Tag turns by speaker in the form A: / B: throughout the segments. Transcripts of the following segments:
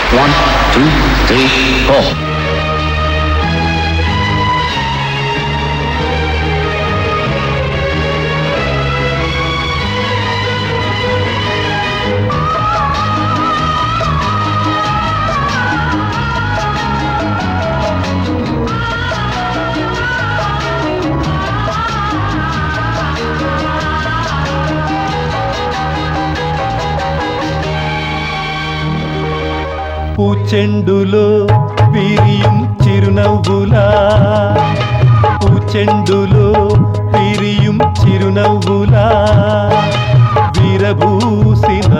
A: One, two, three, four.
B: పూచెండులో విరియం చిరునవ్వులా పూచెండులో విరియం చిరునవ్వులా వీరభూసిన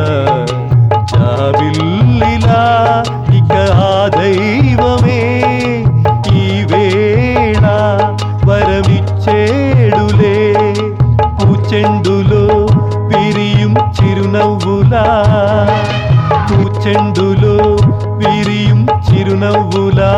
B: జాబిల్లిలా ఇక ఆ దైవమే ఈ వేళ వరమిచ్చేడులే పూచెండులో విరియం చిరునవ్వులా పూచెండులో విరియం చిరునవ్వులా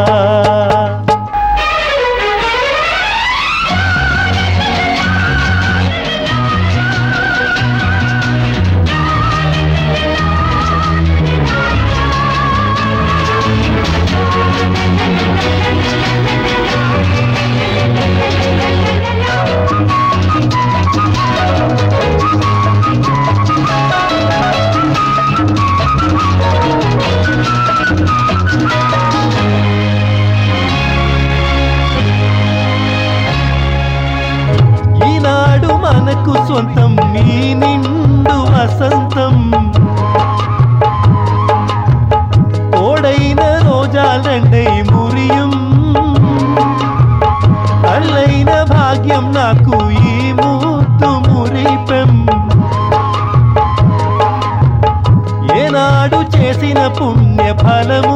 B: ఈనాడు మనకు సొంతం మీ నిండు వసంతం ఓడైన రోజాలండై మురియం అల్లైన భాగ్యం నాకు ఈ ముద్దు మురిపెం ఏనాడు చేసిన పుణ్య ఫలము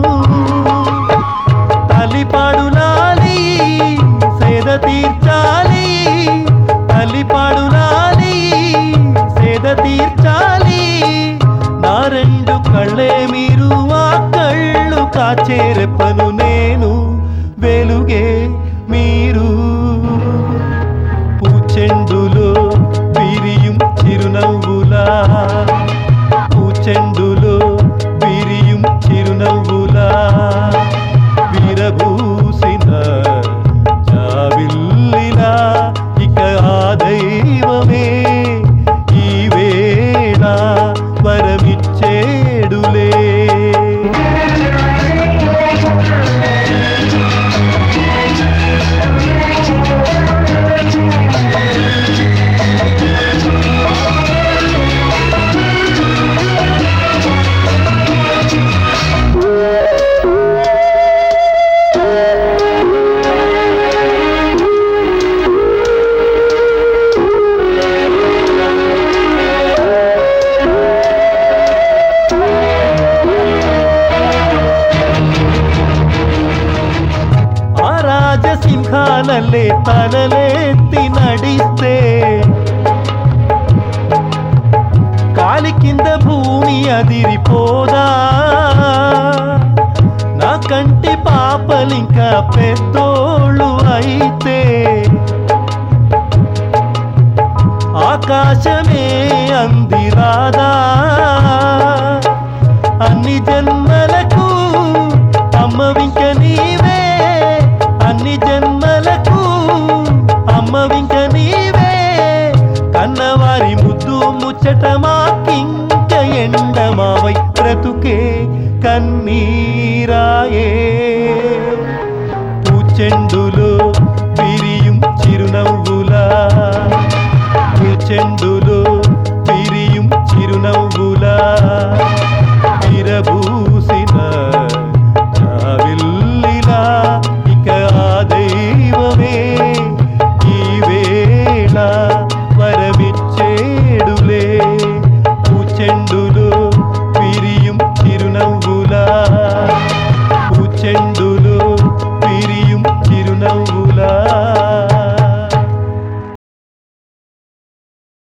B: తలిపాడులాలి సేద తీర్చాలి తలిపాడులాలి సేద తీర్చాలి నా రెండు కళ్ళే మీరు ఆ కళ్ళు కాచేరెప్పను నేను వెలుగే మీరు పూచెండులో విరియం చిరునవ్వులా పూచెండులో విరియం చిరునవ్వులా వీరభూసిన జాబిల్లిలా ఇక ఆ దైవమే ఈ వేళ వరమిచ్చేడులే ఆ రాజసింహాలల్లే తలలెత్తి నడిస్తే కాలి కింద భూమి అదిరిపోదా నా కంటి పాపలింకా పెద్దోళ్ళు అయితే ఆకాశమే అందిరాదా అన్ని జన్మలకు అమ్మవింక నీవే అన్ని జన్మలకు అమ్మవింక నీవే కన్నవారి ముద్దు ముచ్చట మాకింక ఎండమావై బ్రతుకే కన్నీరాయే పూచెండులో విరియం చిరునవ్వులా పూచెండు